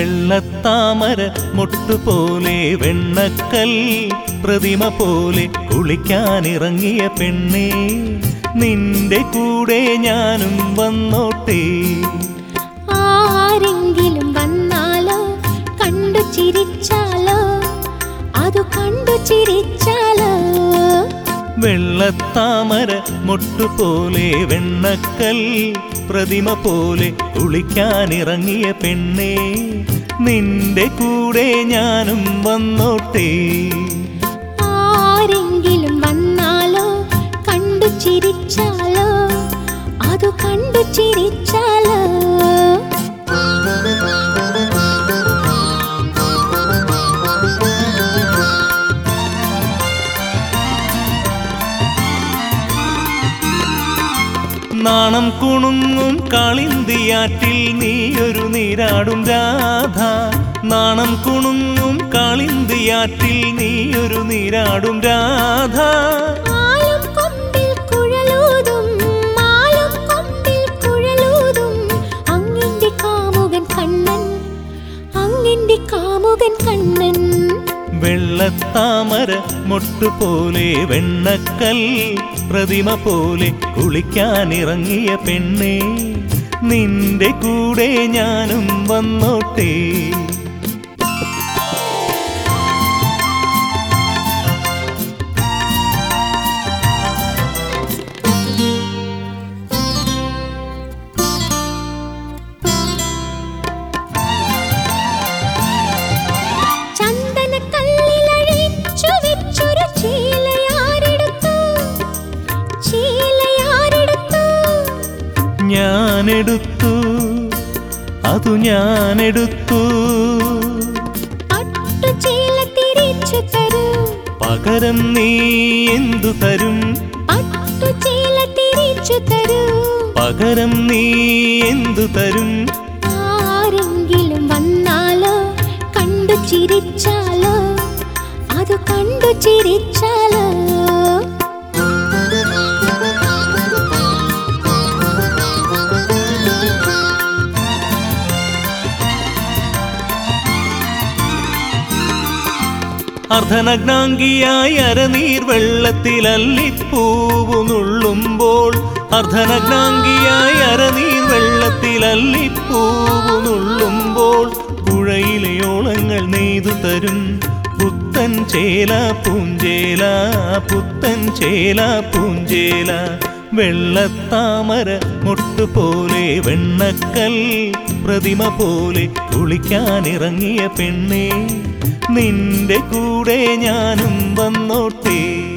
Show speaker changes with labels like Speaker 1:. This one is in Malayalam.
Speaker 1: വെള്ളത്താമര മുട്ടുപോലെ വെണ്ണക്കൽ പ്രതിമ പോലെ കുളിക്കാനിറങ്ങിയ പെണ്ണേ നിന്റെ കൂടെ ഞാനും വന്നോട്ടേ
Speaker 2: ആരെങ്കിലും വന്നാലോ കണ്ടു ചിരിച്ചാലോ അതു കണ്ടു ചിരിച്ചാലോ
Speaker 1: വെള്ളത്താമര മുട്ടുപോലെ വെണ്ണക്കൽ പ്രതിമ പോലെ കുളിക്കാനിറങ്ങിയ പെണ്ണേ നിന്റെ കൂടെ ഞാനും വന്നോട്ടേ
Speaker 2: ആരെങ്കിലും വന്നാലോ കണ്ടു ചിരിച്ചാലോ അതു കണ്ടു ചിരിച്ചാലോ
Speaker 1: നാണം കുണുങ്ങും കളിന്തിയാറ്റിൽ നീയൊരു നീരാടും രാധ നാണം കുണുങ്ങും കളിന്തിയാറ്റിൽ നീയൊരു നീരാടും രാധ
Speaker 2: ആലും കൊമ്പിൽ കുഴലൂതും ആലും കൊമ്പിൽ കുഴലൂതും അങ്ങിന്റെ കാമുകൻ കണ്ണൻ അങ്ങിന്റെ കാമുകൻ കണ്ണൻ
Speaker 1: വെള്ളത്താമര മുട്ടുപോലെ വെണ്ണക്കൽ പ്രതിമ പോലെ കുളിക്കാനിറങ്ങിയ പെണ്ണേ നിന്റെ കൂടെ ഞാനും വന്നോട്ടേ
Speaker 2: ചന്ദന കല്ലിലഴിച്ചു വെച്ചൊരു ചീലയാരെടുത്തു ചീലയാരെടുത്തു
Speaker 1: ഞാനെടുത്തു അതു ഞാനെടുത്തു
Speaker 2: പട്ടു ചീല തിരിച്ചു തരൂ
Speaker 1: പകരം നീ എന്തു തരും
Speaker 2: പട്ടു ചീല തിരിച്ചു തരൂ
Speaker 1: പകരം നീ എന്തു തരും
Speaker 2: ആരെങ്കിലും വന്നാലോ കണ്ടു ചിരിച്ചാലോ അത് കണ്ടു ചിരിച്ചാലോ
Speaker 1: അർദ്ധനഗ്നാംഗിയായി അരനീർ വെള്ളത്തിൽ അല്ലിപ്പൂവു നുള്ളുമ്പോൾ അർദ്ധനഗ്നാംഗിയായി അരനീർ വെള്ളത്തിൽ അല്ലിപ്പൂവു നുള്ളുമ്പോൾ പുഴയിലെ ഓളങ്ങൾ നെയ്തു തരും പുത്തൻ ചേല പൂഞ്ചേല പുത്തൻ ചേല പൂഞ്ചേല വെള്ളത്താമര മുട്ടുപോലെ വെണ്ണക്കൽ പ്രതിമ പോലെ കുളിക്കാനിറങ്ങിയ പെണ്ണേ നിന്റെ കൂടെ ഞാനും വന്നോട്ടേ